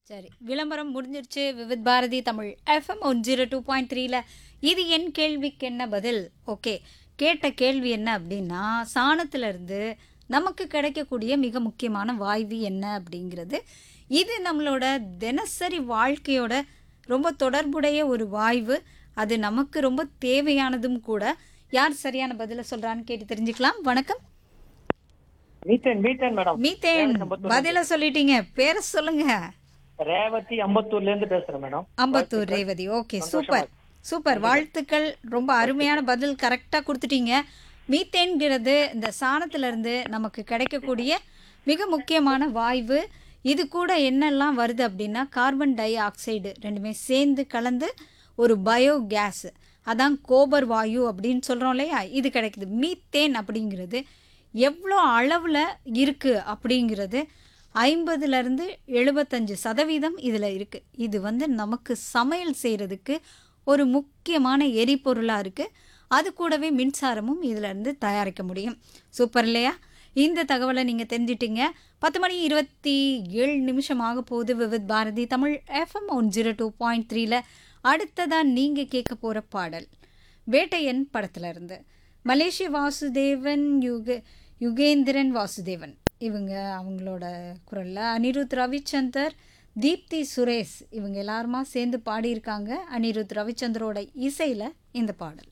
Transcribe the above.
சரி விளம்பரம் முடிஞ்சிருச்சு Vividh Bharati Tamil FM one zero two point த்ரீல இது என் கேள்விக்கு என்ன பதில் ஓகே கேட்ட கேள்வி என்ன அப்படின்னா சாணத்துல இருந்து நமக்கு கிடைக்கக்கூடிய மிக முக்கியமான வாய்வு என்ன அப்படிங்கிறது இது நம்மளோட தினசரி வாழ்க்கையோட ரொம்ப தொடர்புடைய ஒரு வாய்வு அது நமக்கு ரொம்ப தேவையானதும் கூட யார் சரியான பதிலை சொல்றான்னு கேட்டு தெரிஞ்சுக்கலாம் வணக்கம் மீத்தேன் மீத்தேன் மேடம் மீத்தேன் பதில சொல்லிட்டீங்க பேரை சொல்லுங்க ரேவதி அம்பத்தூர்ல இருந்து பேசுறேன் madam Ambattur Revathi okay super super வாழ்த்துக்கள் ரொம்ப அருமையான பதில் கரெக்டாக கொடுத்துட்டீங்க மீத்தேன்கிறது இந்த சாணத்துல இருந்து நமக்கு கிடைக்கக்கூடிய மிக முக்கியமான வாய்வு இது கூட என்னெல்லாம் வருது அப்படின்னா கார்பன் டை ஆக்சைடு ரெண்டுமே சேர்ந்து கலந்து ஒரு பயோ கேஸ் அதான் கோபர் வாயு அப்படின்னு சொல்கிறோம் இல்லையா இது கிடைக்குது மீத்தேன் அப்படிங்கிறது எவ்வளோ அளவில் இருக்குது அப்படிங்கிறது ஐம்பதுலேருந்து எழுபத்தஞ்சு சதவீதம் இதில் இருக்குது இது வந்து நமக்கு சமையல் செய்கிறதுக்கு ஒரு முக்கியமான எரிபொருளாக இருக்குது அது கூடவே மின்சாரமும் இதிலேருந்து தயாரிக்க முடியும் சூப்பர் இல்லையா இந்த தகவலை நீங்கள் தெரிஞ்சிட்டீங்க பத்து மணி இருபத்தி ஏழு நிமிஷம் ஆக போகுது Vividh Bharati Tamil FM one zero two point த்ரீல அடுத்ததாக நீங்கள் கேட்க போகிற பாடல் வேட்டையன் படத்துல இருந்து மலேசிய வாசுதேவன் யுக யுகேந்திரன் வாசுதேவன் இவங்க அவங்களோட குரலில் அனிருத் ரவிச்சந்தர் தீப்தி சுரேஷ் இவங்க எல்லாருமா சேர்ந்து பாடியிருக்காங்க அனிருத் ரவிச்சந்தரோட இசையில் இந்த பாடல்